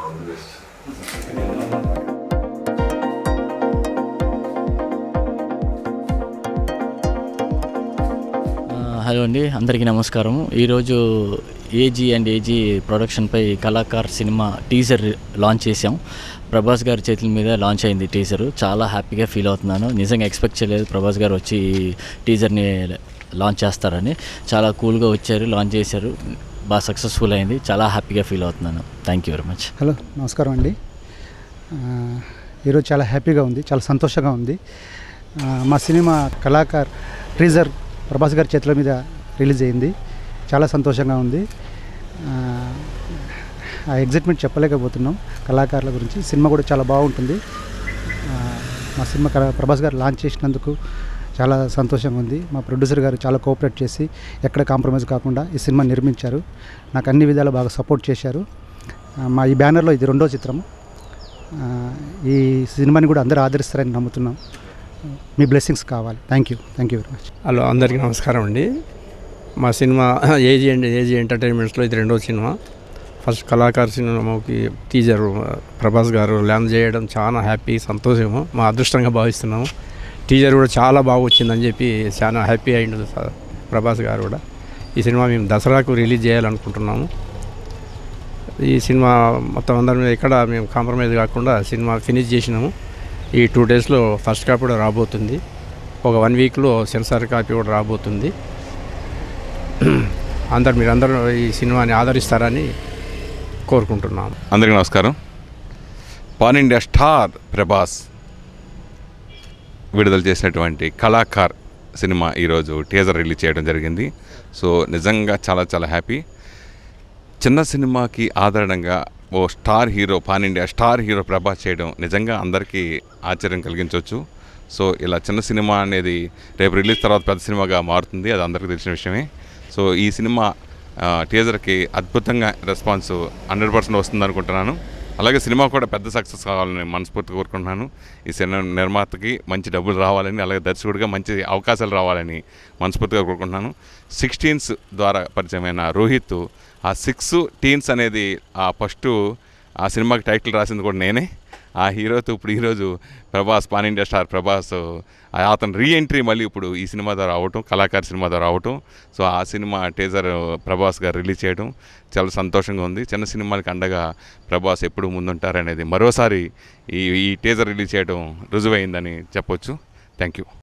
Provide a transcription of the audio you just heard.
ఆ, హలో అండి అందరికీ నమస్కారం ఈరోజు ఏజీ అండ్ ఏజీ ప్రొడక్షన్పై కళాకార్ సినిమా టీజర్ లాంచ్ చేసాం ప్రభాస్ గారి చేతుల మీద లాంచ్ అయింది టీజర్ చాలా హ్యాపీగా ఫీల్ అవుతున్నాను నిజంగా ఎక్స్పెక్ట్ చేయలేదు ప్రభాస్ గారు వచ్చి ఈ టీజర్ని లాంచ్ చేస్తారని చాలా కూల్గా వచ్చారు లాంచ్ చేశారు బాగా సక్సెస్ఫుల్ అయింది చాలా హ్యాపీగా ఫీల్ అవుతున్నాను thank you very much hello నమస్కారం అండి ఆ, ఈరోజు చాలా హ్యాపీగా ఉంది చాలా సంతోషంగా ఉంది ఆ, మా సినిమా కళాకార్ ట్రీజర్ ప్రభాస్ గారి చేతుల మీద రిలీజ్ అయింది చాలా సంతోషంగా ఉంది ఆ, ఆ ఎగ్జైట్మెంట్ చెప్పలేకపోతున్నాం కళాకారుల గురించి సినిమా కూడా చాలా బాగుంటుంది ఆ, మా సినిమా కళా- ప్రభాస్ గారు లాంచ్ చేసినందుకు చాలా సంతోషంగా ఉంది మా ప్రొడ్యూసర్ గారు చాలా కోఆపరేట్ చేసి ఎక్కడ కాంప్రమైజ్ కాకుండా ఈ సినిమా నిర్మించారు నాకు అన్ని విధాలు బాగా సపోర్ట్ చేశారు ఆ, మా ఈ బ్యానర్లో ఇది రెండో చిత్రం ఆ, ఈ సినిమాని కూడా అందరూ ఆదరిస్తారని నమ్ముతున్నాం మీ బ్లెస్సింగ్స్ కావాలి thank you thank you very much hello అందరికీ నమస్కారం అండి మా సినిమా ఏజీ అండ్ ఏజీ ఎంటర్టైన్మెంట్స్లో ఇది రెండో సినిమా ఫస్ట్ కళాకారు సినిమాకి టీజర్ ప్రభాస్ గారు ల్యాండ్ చేయడం చాలా హ్యాపీ సంతోషము మా అదృష్టంగా భావిస్తున్నాము టీజర్ కూడా చాలా బాగా వచ్చిందని చెప్పి చాలా హ్యాపీ అయింది సార్ ప్రభాస్ గారు కూడా ఈ సినిమా మేము దసరాకు రిలీజ్ చేయాలనుకుంటున్నాము ఈ సినిమా మొత్తం అందరం ఎక్కడ మేము కాంప్రమైజ్ కాకుండా సినిమా ఫినిష్ చేసినాము ఈ టూ డేస్లో ఫస్ట్ కాపీ కూడా రాబోతుంది ఒక వన్ వీక్లో సెన్సార్ కాపీ కూడా రాబోతుంది అందరు మీరందరూ ఈ సినిమాని ఆదరిస్తారని కోరుకుంటున్నాము అందరికీ నమస్కారం పాన్ ఇండియా స్టార్ ప్రభాస్ విడుదల చేసినటువంటి కళాకార్ సినిమా ఈరోజు టీజర్ రిలీజ్ చేయడం జరిగింది సో నిజంగా చాలా చాలా హ్యాపీ చిన్న సినిమాకి ఆదరణంగా ఓ star hero pan India star hero Prabhas చేయడం నిజంగా అందరికీ ఆశ్చర్యం కలిగించవచ్చు సో ఇలా చిన్న సినిమా అనేది రేపు రిలీజ్ తర్వాత పెద్ద సినిమాగా మారుతుంది అది అందరికీ తెలిసిన విషయమే సో ఈ సినిమా ఆ, టీజర్కి అద్భుతంగా రెస్పాన్స్ హండ్రెడ్ పర్సెంట్ వస్తుంది అనుకుంటున్నాను అలాగే సినిమా కూడా పెద్ద సక్సెస్ కావాలని మనస్ఫూర్తిగా కోరుకుంటున్నాను ఈ సినిమా నిర్మాతకి మంచి డబ్బులు రావాలని అలాగే దర్శకుడిగా మంచి అవకాశాలు రావాలని మనస్ఫూర్తిగా కోరుకుంటున్నాను సిక్స్టీన్స్ ద్వారా పరిచయమైన రోహిత్ ఆ సిక్స్ టీన్స్ అనేది ఆ ఫస్ట్ ఆ సినిమాకి టైటిల్ రాసింది కూడా నేనే ఆ హీరోతో ఇప్పుడు ఈరోజు Prabhas pan India star Prabhas ఆ అతను రీ ఎంట్రీ మళ్ళీ ఇప్పుడు ఈ సినిమా ద్వారా అవటం కళాకారు సినిమా ద్వారా అవటం సో ఆ సినిమా టీజర్ ప్రభాస్ గారు రిలీజ్ చేయడం చాలా సంతోషంగా ఉంది చిన్న సినిమాలకి అండగా ప్రభాస్ ఎప్పుడు ముందుంటారనేది మరోసారి ఈ ఈ టీజర్ రిలీజ్ చేయడం రుజువైందని చెప్పొచ్చు థ్యాంక్ యూ